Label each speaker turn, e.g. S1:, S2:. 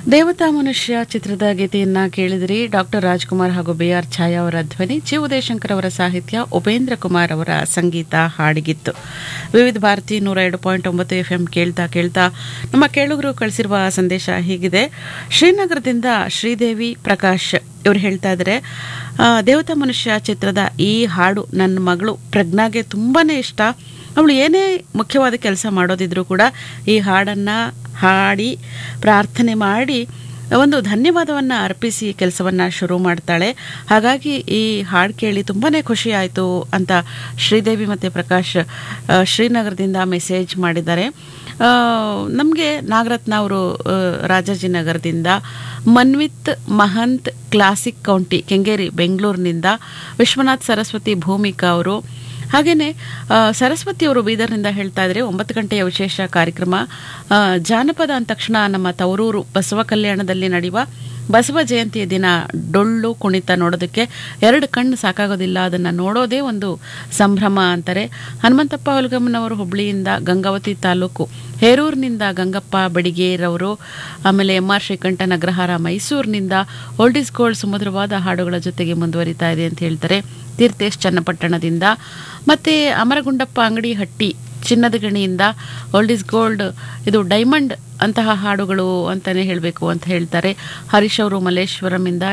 S1: ದೇವತಾ ಮನುಷ್ಯ ಚಿತ್ರದ ಗೀತೆಯನ್ನ ಕೇಳಿದಿರಿ ಡಾಕ್ಟರ್ ರಾಜ್ಕುಮಾರ್ ಹಾಗೂ ಬಿ ಆರ್ ಛಾಯಾ ಅವರ ಧ್ವನಿ ಜಿ ಉದಯಶಂಕರ್ ಅವರ ಸಾಹಿತ್ಯ ಉಪೇಂದ್ರ ಕುಮಾರ್ ಅವರ ಸಂಗೀತ ಹಾಡಿಗಿತ್ತು ವಿವಿಧ ಭಾರತಿ ನೂರ ಎರಡು ಪಾಯಿಂಟ್ ಒಂಬತ್ತು ಎಫ್ ಎಂ ಕೇಳ್ತಾ ಕೇಳ್ತಾ ನಮ್ಮ ಕೇಳುಗರು ಕಳಿಸಿರುವ ಸಂದೇಶ ಹೀಗಿದೆ ಶ್ರೀನಗರದಿಂದ ಶ್ರೀದೇವಿ ಪ್ರಕಾಶ್ ಇವರು ಹೇಳ್ತಾ ಇದ್ದಾರೆ ಆ, ದೇವತಾ ಮನುಷ್ಯ ಚಿತ್ರದ ಈ ಹಾಡು ನನ್ನ ಮಗಳು ಪ್ರಜ್ಞಾಗೆ ತುಂಬಾನೇ ಇಷ್ಟ ಅವಳು ಏನೇ ಮುಖ್ಯವಾದ ಕೆಲಸ ಮಾಡೋದಿದ್ರು ಕೂಡ ಈ ಹಾಡನ್ನ ಹಾಡಿ ಪ್ರಾರ್ಥನೆ ಮಾಡಿ ಒಂದು ಧನ್ಯವಾದವನ್ನು ಅರ್ಪಿಸಿ ಕೆಲಸವನ್ನು ಶುರು ಮಾಡ್ತಾಳೆ ಹಾಗಾಗಿ ಈ ಹಾಡು ಕೇಳಿ ತುಂಬಾ ಖುಷಿ ಆಯಿತು ಅಂತ ಶ್ರೀದೇವಿ ಮತ್ತು ಪ್ರಕಾಶ್ ಆ, ಶ್ರೀನಗರದಿಂದ ಮೆಸೇಜ್ ಮಾಡಿದ್ದಾರೆ ನಮಗೆ ನಾಗರತ್ನ ಅವರು ಆ, ರಾಜಾಜಿನಗರದಿಂದ ಮನ್ವಿತ್ ಮಹಂತ್ ಕ್ಲಾಸಿಕ್ ಕೌಂಟಿ ಕೆಂಗೇರಿ ಬೆಂಗಳೂರಿನಿಂದ ವಿಶ್ವನಾಥ್ ಸರಸ್ವತಿ ಭೂಮಿಕಾ ಅವರು ಹಾಗೇನೆ ಆ, ಸರಸ್ವತಿ ಅವರು ಬೀದರ್ನಿಂದ ಹೇಳ್ತಾ ಇದ್ರೆ ಒಂಬತ್ತು ಗಂಟೆಯ ವಿಶೇಷ ಕಾರ್ಯಕ್ರಮ ಆ, ಜಾನಪದ ಅಂದ ತಕ್ಷಣ ನಮ್ಮ ತವರೂರು ಬಸವ ಕಲ್ಯಾಣದಲ್ಲಿ ನಡೆಯುವ ಬಸವ ಜಯಂತಿಯ ದಿನ ಡೊಳ್ಳು ಕುಣಿತ ನೋಡೋದಕ್ಕೆ ಎರಡು ಕಣ್ಣು ಸಾಕಾಗೋದಿಲ್ಲ ಅದನ್ನು ನೋಡೋದೇ ಒಂದು ಸಂಭ್ರಮ ಅಂತಾರೆ ಹನುಮಂತಪ್ಪ ಹೊಲಗಮ್ಮನವರು ಹುಬ್ಳಿಯಿಂದ ಗಂಗಾವತಿ ತಾಲೂಕು ಹೇರೂರಿನಿಂದ ಗಂಗಪ್ಪ ಬಡಿಗೇರವರು ಆಮೇಲೆ ಎಂ ಆರ್ ಶ್ರೀಕಂಠ ಅಗ್ರಹಾರ ಮೈಸೂರಿನಿಂದ ಓಲ್ಡ್ ಇಸ್ ಗೋಲ್ಡ್ ಸುಮಧುರವಾದ ಹಾಡುಗಳ ಜೊತೆಗೆ ಮುಂದುವರಿತಾ ಇದೆ ಅಂತ ಹೇಳ್ತಾರೆ ತೀರ್ಥೇಶ್ ಚನ್ನಪಟ್ಟಣದಿಂದ ಮತ್ತೆ ಅಮರಗುಂಡಪ್ಪ ಅಂಗಡಿ ಹಟ್ಟಿ ಚಿನ್ನದ ಗಣಿಯಿಂದ ಓಲ್ಡ್ ಇಸ್ ಗೋಲ್ಡ್ ಇದು ಡೈಮಂಡ್ ಅಂತಹ ಹಾಡುಗಳು ಅಂತಾನೆ ಹೇಳಬೇಕು ಅಂತ ಹೇಳ್ತಾರೆ ಹರೀಶ್ ಅವರು ಮಲ್ಲೇಶ್ವರಂ ಇಂದ